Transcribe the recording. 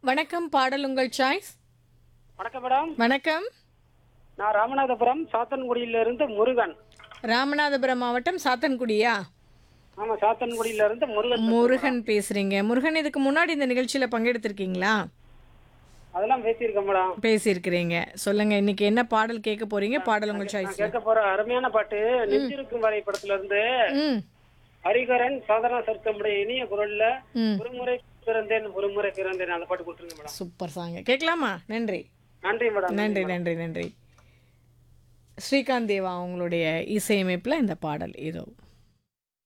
வணக்கம் பாடல் உங்கள் சாய்ஸ் வணக்கம் மேடம் வணக்கம் நான் ராமநாதபுரம் சாத்தன்குடியில இருந்து முருகன் ராமநாதபுரம் மாவட்டம் சாத்தன்குடியா ஆமா சாத்தன்குடியில இருந்து முருகன் முருகன் பேசுறீங்க முருகன் இதுக்கு முன்னாடி இந்த நிகழ்ச்சியில பங்கெடுத்திருக்கீங்களா அதெல்லாம் பேசியிருக்கேன் மேடம் பேசியிருக்கிறீங்க சொல்லுங்க இன்னைக்கு என்ன பாடல் கேட்க போறீங்க பாடல் உங்கள் நான் சாய்ஸ் கேட்க போற அருமையான பாட்டு நெஞ்சிருக்கும் வரை படத்துல இருந்து ம் ஹரிகரன் சாதனா சர்க்கமுடைய இனிய குரல்ல ம் ஒருமுறை பிறந்தேன் ஒருமுறை பிறந்தேன் அந்த பாட்டு கொடுத்துருங்க மேடம் சூப்பர் சாங்க கேட்கலாமா நன்றி நன்றி மேடம் நன்றி நன்றி நன்றி ஸ்ரீகாந்த் தேவா அவங்களுடைய இசையமைப்பில் இந்த பாடல் இதோ